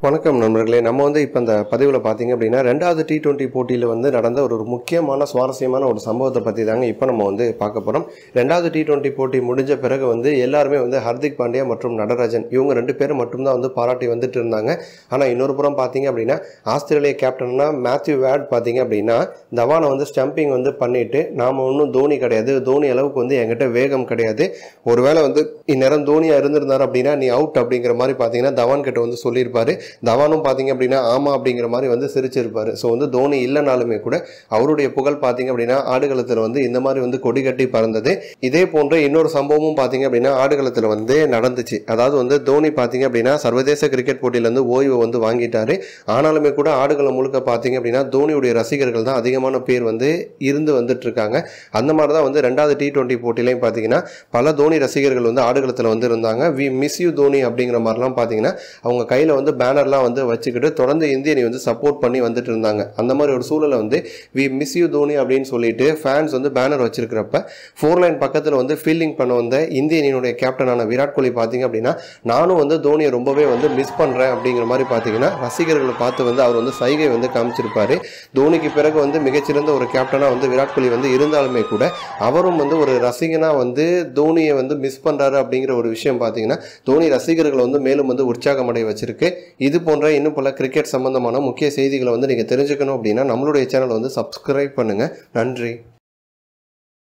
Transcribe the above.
வணக்கம் நண்பர்களே நம்ம வந்து இப்போ இந்த பதிவில் பார்த்தீங்க அப்படின்னா ரெண்டாவது டி டுவெண்ட்டி போட்டியில் வந்து நடந்த ஒரு ஒரு முக்கியமான சுவாரஸ்யமான ஒரு சம்பவத்தை பற்றி தாங்க இப்போ நம்ம வந்து பார்க்க போகிறோம் ரெண்டாவது டி டுவெண்ட்டி போட்டி முடிஞ்ச பிறகு வந்து எல்லாருமே வந்து ஹர்திக் பாண்டியா மற்றும் நடராஜன் இவங்க ரெண்டு பேரும் மட்டும்தான் வந்து பாராட்டி வந்துட்டு இருந்தாங்க ஆனால் இன்னொரு புறம் பார்த்தீங்க அப்படின்னா ஆஸ்திரேலிய கேப்டன்னா மேத்யூ வேட் பார்த்தீங்க அப்படின்னா தவானை வந்து ஸ்டம்பிங் வந்து பண்ணிட்டு நாம ஒன்றும் தோனி கிடையாது தோனி அளவுக்கு வந்து என்கிட்ட வேகம் கிடையாது ஒருவேளை வந்து இந்நேரம் தோனியா இருந்திருந்தார் அப்படின்னா நீ அவுட் அப்படிங்கிற மாதிரி பார்த்தீங்கன்னா தவான் கிட்ட வந்து சொல்லியிருப்பாரு தவானும் பார்த்தீங்க அப்படின்னா ஆமா அப்படிங்கிற மாதிரி வந்து சிரிச்சிருப்பாரு ஸோ வந்து தோனி இல்லைனாலுமே கூட அவருடைய புகழ் பார்த்தீங்க அப்படின்னா ஆடுகளத்தில் வந்து இந்த மாதிரி வந்து கொடி கட்டி பறந்தது இதே போன்ற இன்னொரு சம்பவமும் பார்த்தீங்க அப்படின்னா ஆடுகளத்தில் வந்து நடந்துச்சு அதாவது வந்து தோனி பார்த்தீங்க அப்படின்னா சர்வதேச கிரிக்கெட் போட்டியிலேருந்து ஓய்வு வந்து வாங்கிட்டாரு ஆனாலுமே கூட ஆடுகளம் முழுக்க பார்த்தீங்க அப்படின்னா தோனியுடைய ரசிகர்கள் தான் அதிகமான பேர் வந்து இருந்து வந்துட்டு இருக்காங்க அந்த மாதிரி தான் வந்து ரெண்டாவது டி டுவெண்ட்டி போட்டிலையும் பார்த்தீங்கன்னா பல தோனி ரசிகர்கள் வந்து ஆடுகளத்தில் வந்து இருந்தாங்க வி மிஸ் யூ தோனி அப்படிங்கிற மாதிரிலாம் பார்த்தீங்கன்னா அவங்க கையில் வந்து பேனர்லாம் வந்து வச்சுக்கிட்டு தொடர்ந்து இந்திய அணி வந்து சப்போர்ட் பண்ணி வந்துட்டு இருந்தாங்க அந்த மாதிரி ஒரு சூழலை வந்து வி மிஸ் யூ தோனி அப்படின்னு சொல்லிட்டு ஃபேன்ஸ் வந்து பேனர் வச்சிருக்கிறப்ப ஃபோர் லைன் பக்கத்தில் வந்து ஃபீல்டிங் பண்ண வந்த இந்திய அணியினுடைய கேப்டனான விராட் கோலி பார்த்தீங்க அப்படின்னா நானும் வந்து தோனியை ரொம்பவே வந்து மிஸ் பண்ணுறேன் அப்படிங்கிற மாதிரி பார்த்தீங்கன்னா ரசிகர்களை பார்த்து வந்து அவர் வந்து சைகை வந்து காமிச்சிருப்பாரு தோனிக்கு பிறகு வந்து மிகச்சிறந்த ஒரு கேப்டனாக வந்து விராட் கோலி வந்து இருந்தாலுமே கூட அவரும் வந்து ஒரு ரசிகனாக வந்து தோனியை வந்து மிஸ் பண்ணுறாரு அப்படிங்கிற ஒரு விஷயம் பார்த்தீங்கன்னா தோனி ரசிகர்களை வந்து மேலும் வந்து உற்சாகமடைய வச்சிருக்கு இது போன்ற இன்னும் பல கிரிக்கெட் சம்பந்தமான முக்கிய செய்திகளை வந்து நீங்கள் தெரிஞ்சுக்கணும் அப்படின்னா நம்மளுடைய சேனலை வந்து சப்ஸ்கிரைப் பண்ணுங்கள் நன்றி